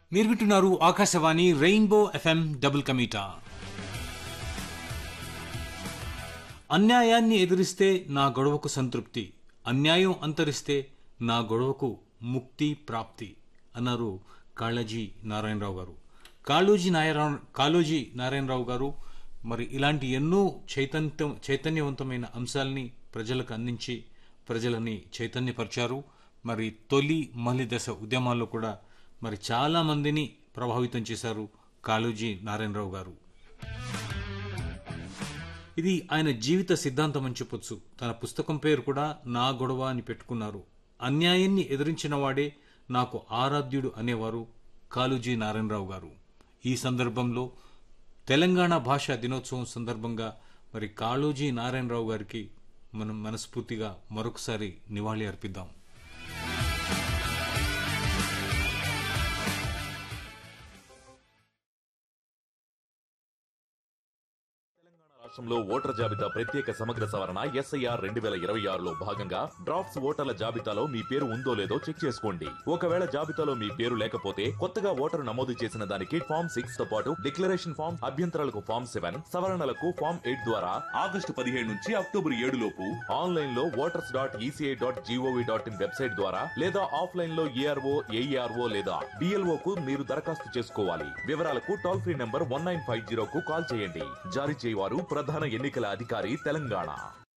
మీరు వింటున్నారు Akashvani rainbow FM double కమీటా అన్యాయాన్ని ఎదిరిస్తే నా గొడవకు సంతృప్తి అన్యాయం అంతరిస్తే నా గొడవకు ముక్తి ప్రాప్తి అన్నారు కాళోజీ నారాయణరావు గారు కాళోజీ నారాయణ కాళోజీ నారాయణరావు గారు మరి ఇలాంటి ఎన్నో చైతన్యం చైతన్యవంతమైన అంశాల్ని ప్రజలకు అందించి ప్రజలని చైతన్యపరిచారు మరి తొలి మలి దశ ఉద్యమాల్లో కూడా మరి చాలా మందిని ప్రభావితం చేశారు కాళోజీ నారాయణరావు గారు ఇది ఆయన జీవిత సిద్ధాంతం అని చెప్పొచ్చు తన పుస్తకం పేరు కూడా నా గొడవ అని పెట్టుకున్నారు అన్యాయాన్ని ఎదిరించిన వాడే నాకు ఆరాధ్యుడు అనేవారు కాళోజీ నారాయణరావు గారు ఈ సందర్భంలో తెలంగాణ భాషా దినోత్సవం సందర్భంగా మరి కాళోజీ నారాయణరావు గారికి మనం మనస్ఫూర్తిగా మరొకసారి నివాళి అర్పిద్దాం రాష్ట్రంలో ఓటర్ జాబితా ప్రత్యేక సమగ్ర సవరణ ఎస్ఐఆర్ రెండు వేల ఇరవై ఆరులో భాగంగా డ్రాఫ్ట్స్ ఓటర్ల జాబితాలో మీ పేరు ఉందో లేదో చెక్ చేసుకోండి ఒకవేళ జాబితాలో మీ పేరు లేకపోతే కొత్తగా ఓటరు నమోదు చేసిన దానికి ఫామ్ సిక్స్ తో పాటు డిక్లరేషన్ ఫామ్ అభ్యంతరాలకు ఫామ్ సెవెన్ సవరణలకు ఫామ్ ఎయిట్ ద్వారా ఆగస్టు పదిహేడు నుంచి అక్టోబర్ ఏడు లోపు ఆన్లైన్ లో voters dot ECI dot GOV dot in website ద్వారా లేదా ఆఫ్లైన్ లో ఏఆర్ఓ ఏఈఆర్ఓ లేదా డిఎల్ఓ కు మీరు దరఖాస్తు చేసుకోవాలి వివరాలకు toll free number one nine five zero కు కాల్ చేయండి జారీ చేయవారు ప్రధాన ఎన్నికల అధికారి తెలంగాణ